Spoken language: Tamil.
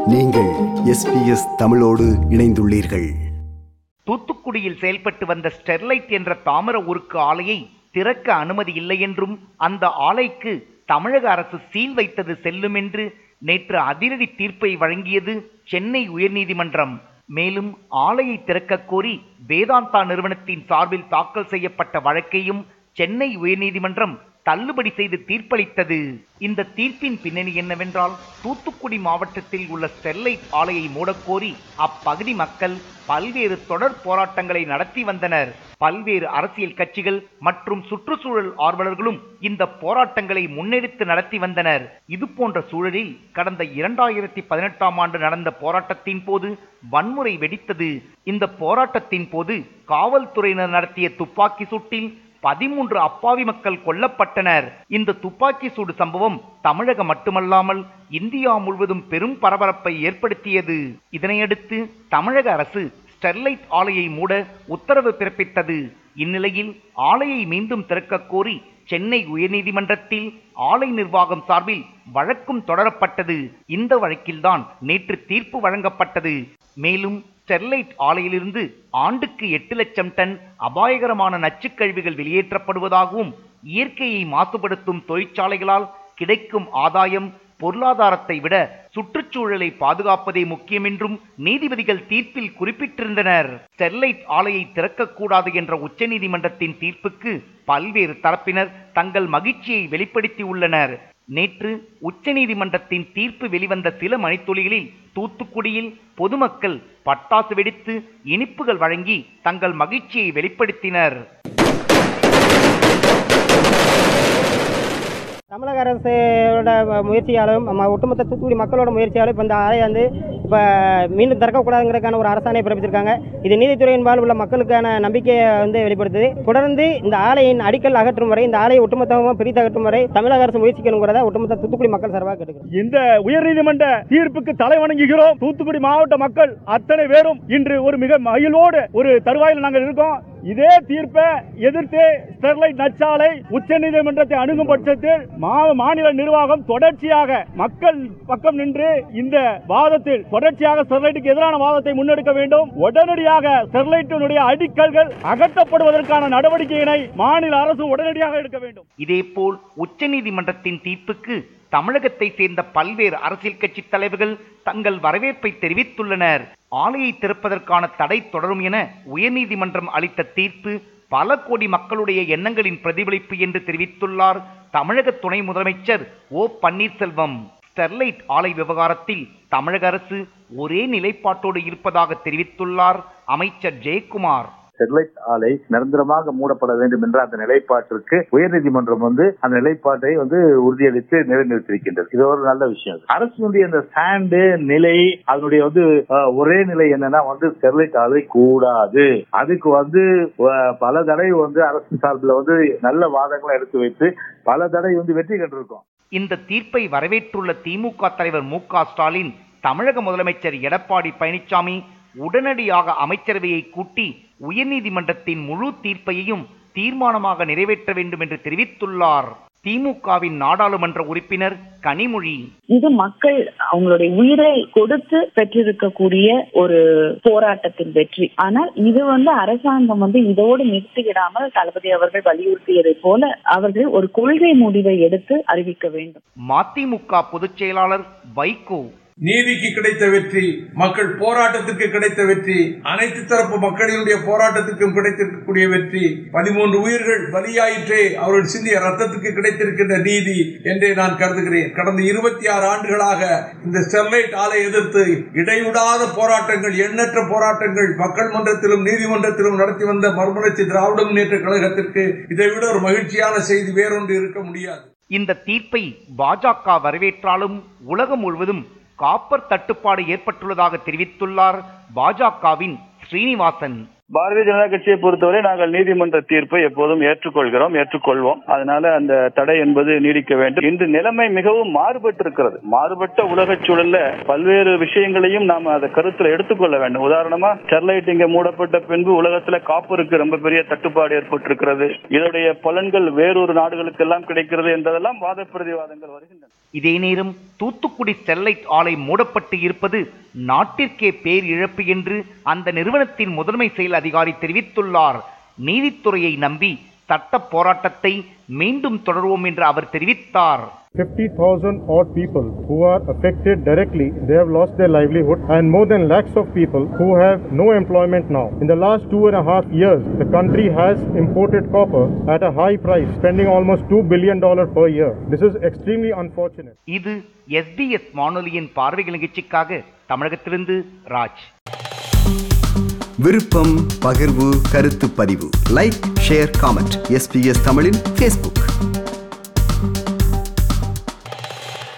நீங்கள் எஸ்பிஎஸ் தமிழோடு இணைந்துள்ளீர்கள் தூத்துக்குடியில் செயல்பட்டு வந்த ஸ்டெர்லைட் என்ற தாமிர உருக்கு ஆலையை திறக்க அனுமதி இல்லை என்றும் அந்த ஆலைக்கு தமிழக அரசு சீல் வைத்தது செல்லும் என்று நேற்று அதிரடி தீர்ப்பை வழங்கியது சென்னை உயர்நீதிமன்றம் மேலும் ஆலையை திறக்கக் கோரி வேதாந்தா நிறுவனத்தின் சார்பில் தாக்கல் செய்யப்பட்ட வழக்கையும் சென்னை உயர்நீதிமன்றம் தள்ளுபடி செய்து தீர்ப்பளித்தது இந்த தீர்ப்பின் பின்னணி என்னவென்றால் தூத்துக்குடி மாவட்டத்தில் உள்ள ஸ்டெர்லைட் ஆலையை மூடக்கோரி அப்பகுதி மக்கள் பல்வேறு தொடர் போராட்டங்களை நடத்தி வந்தனர் பல்வேறு அரசியல் கட்சிகள் மற்றும் சுற்றுச்சூழல் ஆர்வலர்களும் இந்த போராட்டங்களை முன்னெடுத்து நடத்தி வந்தனர் இது போன்ற சூழலில் கடந்த இரண்டாயிரத்தி பதினெட்டாம் ஆண்டு நடந்த போராட்டத்தின் போது வன்முறை வெடித்தது இந்த போராட்டத்தின் போது காவல்துறையினர் நடத்திய துப்பாக்கி சூட்டில் பதிமூன்று அப்பாவி மக்கள் கொல்லப்பட்டனர் இந்த துப்பாக்கி சூடு சம்பவம் தமிழகம் மட்டுமல்லாமல் இந்தியா முழுவதும் பெரும் பரபரப்பை ஏற்படுத்தியது இதனையடுத்து தமிழக அரசு ஸ்டெர்லைட் ஆலையை மூட உத்தரவு பிறப்பித்தது இந்நிலையில் ஆலையை மீண்டும் திறக்கக் கோரி சென்னை உயர்நீதிமன்றத்தில் ஆலை நிர்வாகம் சார்பில் வழக்கும் தொடரப்பட்டது இந்த வழக்கில்தான் நேற்று தீர்ப்பு வழங்கப்பட்டது மேலும் ஸ்டெர்லைட் ஆலையிலிருந்து ஆண்டுக்கு எட்டு லட்சம் டன் அபாயகரமான நச்சுக்கழிவுகள் வெளியேற்றப்படுவதாகவும் இயற்கையை மாசுபடுத்தும் தொழிற்சாலைகளால் கிடைக்கும் ஆதாயம் பொருளாதாரத்தை விட சுற்றுச்சூழலை பாதுகாப்பதே முக்கியம் என்றும் நீதிபதிகள் தீர்ப்பில் குறிப்பிட்டிருந்தனர் ஸ்டெர்லைட் ஆலையை திறக்கக்கூடாது என்ற உச்சநீதிமன்றத்தின் தீர்ப்புக்கு பல்வேறு தரப்பினர் தங்கள் மகிழ்ச்சியை வெளிப்படுத்தியுள்ளனர் நேற்று உச்சநீதிமன்றத்தின் தீர்ப்பு வெளிவந்த சில மணித்துளிகளில் தூத்துக்குடியில் பொதுமக்கள் பட்டாசு வெடித்து இனிப்புகள் வழங்கி தங்கள் மகிழ்ச்சியை வெளிப்படுத்தினர் தமிழக அரசோட முயற்சியாலும் நம்ம ஒட்டுமொத்த தூத்துக்குடி மக்களோட முயற்சியாலும் இப்போ இந்த ஆலையை வந்து இப்போ மீண்டும் திறக்கக்கூடாதுங்கிறதுக்கான ஒரு அரசாணை பிறப்பிச்சிருக்காங்க இது நீதித்துறையின்பால் உள்ள மக்களுக்கான நம்பிக்கையை வந்து வெளிப்படுத்துது தொடர்ந்து இந்த ஆலையின் அடிக்கல் அகற்றும் வரை இந்த ஆலையை ஒட்டுமொத்தமாக பிரித்து அகற்றும் வரை தமிழக அரசு முயற்சிக்கணுங்கிறத ஒட்டுமொத்த தூத்துக்குடி மக்கள் சார்பாக கேட்டுக்கிறோம் இந்த உயர்நீதிமன்ற தீர்ப்புக்கு தலை வணங்குகிறோம் தூத்துக்குடி மாவட்ட மக்கள் அத்தனை பேரும் இன்று ஒரு மிக மகிழ்வோடு ஒரு தருவாயில் நாங்கள் இருக்கோம் இதே தீர்ப்பை எதிர்த்து ஸ்டெர்லைட் நச்சாலை உச்சநீதிமன்றத்தை அணுகும் பட்சத்தில் மா- மாநில நிர்வாகம் தொடர்ச்சியாக மக்கள் பக்கம் நின்று இந்த வாதத்தில் தொடர்ச்சியாக ஸ்டெர்லைட்டுக்கு எதிரான வாதத்தை முன்னெடுக்க வேண்டும் உடனடியாக ஸ்டெர்லைட்டினுடைய அடிக்கல்கள் அகற்றப்படுவதற்கான நடவடிக்கையினை மாநில அரசு உடனடியாக எடுக்க வேண்டும் இதேபோல் உச்சநீதிமன்றத்தின் தீர்ப்புக்கு தமிழகத்தை சேர்ந்த பல்வேறு அரசியல் கட்சி தலைவர்கள் தங்கள் வரவேற்பை தெரிவித்துள்ளனர் ஆலையை திறப்பதற்கான தடை தொடரும் என உயர்நீதிமன்றம் அளித்த தீர்ப்பு பல கோடி மக்களுடைய எண்ணங்களின் பிரதிபலிப்பு என்று தெரிவித்துள்ளார் தமிழக துணை முதலமைச்சர் ஓ பன்னீர்செல்வம் ஸ்டெர்லைட் ஆலை விவகாரத்தில் தமிழக அரசு ஒரே நிலைப்பாட்டோடு இருப்பதாக தெரிவித்துள்ளார் அமைச்சர் ஜெயக்குமார் ஸ்டெர்லைட் ஆலை நிரந்தரமாக மூடப்பட வேண்டும் என்ற அந்த நிலைப்பாட்டிற்கு உயர்நீதிமன்றம் வந்து அந்த நிலைப்பாட்டை வந்து உறுதியளித்து நிலைநிறுத்தியிருக்கின்றது இது ஒரு நல்ல விஷயம் அரசினுடைய இந்த ஸ்டாண்டு நிலை அதனுடைய வந்து அஹ், ஒரே நிலை என்னன்னா வந்து ஸ்டெர்லைட் ஆலை கூடாது அதுக்கு வந்து அஹ், பல தடவை வந்து அரசு சார்பில் வந்து நல்ல வாதங்களை எடுத்து வைத்து பல தடவை வந்து வெற்றி கண்டிருக்கோம் இந்த தீர்ப்பை வரவேற்றுள்ள திமுக தலைவர் மு க ஸ்டாலின் தமிழக முதலமைச்சர் எடப்பாடி பழனிசாமி உடனடியாக அமைச்சரவையை கூட்டி உயர்நீதிமன்றத்தின் முழு தீர்ப்பையும் தீர்மானமாக நிறைவேற்ற வேண்டும் என்று தெரிவித்துள்ளார் திமுகவின் நாடாளுமன்ற உறுப்பினர் கனிமொழி இது மக்கள் அவங்களுடைய உயிரை கொடுத்து பெற்றிருக்கக்கூடிய ஒரு போராட்டத்தின் வெற்றி ஆனால் இது வந்து அரசாங்கம் வந்து இதோடு நிறுத்திவிடாமல் தளபதி அவர்கள் வலியுறுத்தியதை போல அவர்கள் ஒரு கொள்கை முடிவை எடுத்து அறிவிக்க வேண்டும் மதிமுக பொதுச் செயலாளர் வைகோ நீதிக்கு கிடைத்த வெற்றி மக்கள் போராட்டத்திற்கு கிடைத்த வெற்றி அனைத்து தரப்பு மக்களினுடைய போராட்டத்துக்கும் கிடைத்திருக்கக்கூடிய வெற்றி பதிமூன்று உயிர்கள் பலியாயிற்றே அவர்கள் சிந்திய ரத்தத்துக்கு கிடைத்திருக்கின்ற நீதி என்றே நான் கருதுகிறேன் கடந்த இருபத்தி ஆறு ஆண்டுகளாக இந்த ஸ்டெர்லைட் ஆலை எதிர்த்து இடைவிடாத போராட்டங்கள் எண்ணற்ற போராட்டங்கள் மக்கள் மன்றத்திலும் நீதிமன்றத்திலும் நடத்தி வந்த மறுமலர்ச்சி திராவிட முன்னேற்ற கழகத்திற்கு இதைவிட ஒரு மகிழ்ச்சியான செய்தி வேறொன்று இருக்க முடியாது இந்த தீர்ப்பை பாஜக வரவேற்றாலும் உலகம் முழுவதும் காப்பர் தட்டுப்பாடு ஏற்பட்டுள்ளதாக தெரிவித்துள்ளார் பாஜகவின் ஸ்ரீனிவாசன் பாரதிய ஜனதா கட்சியை பொறுத்தவரை நாங்கள் நீதிமன்ற தீர்ப்பை எப்போதும் ஏற்றுக்கொள்கிறோம் ஏற்றுக்கொள்வோம் அதனால அந்த தடை என்பது நீடிக்க வேண்டும் இன்று நிலைமை மிகவும் மாறுபட்டு இருக்கிறது மாறுபட்ட உலக சூழல்ல பல்வேறு விஷயங்களையும் நாம் அதை கருத்துல எடுத்துக்கொள்ள வேண்டும் உதாரணமா ஸ்டெர்லைட் இங்க மூடப்பட்ட பின்பு உலகத்துல காப்பருக்கு ரொம்ப பெரிய தட்டுப்பாடு ஏற்பட்டிருக்கிறது இதனுடைய பலன்கள் வேறொரு நாடுகளுக்கெல்லாம் கிடைக்கிறது என்றதெல்லாம் வாத பிரதிவாதங்கள் வருகின்றன இதே நேரம் தூத்துக்குடி ஸ்டெர்லைட் ஆலை மூடப்பட்டு இருப்பது நாட்டிற்கே பேரிழப்பு என்று அந்த நிறுவனத்தின் முதன்மை செயல் அதிகாரி தெரிவித்துள்ளார் நீதித்துறையை நம்பி சட்ட போராட்டத்தை மீண்டும் தொடர்வோம் என்று அவர் தெரிவித்தார் 50,000 odd people who are affected directly, they have lost their livelihood, and more than lakhs of people who have no employment now. In the last two and a half years, the country has imported copper at a high price, spending almost $2 billion per year. This is extremely unfortunate. இது எஸ்பிஎஸ் வானொலியின் பார்வைகள் நிகழ்ச்சிக்காக தமிழகத்திலிருந்து ராஜ் விருப்பம் பகிர்வு கருத்து பதிவு லைக் ஷேர் காமெண்ட் எஸ்பிஎஸ் தமிழின் ஃபேஸ்புக்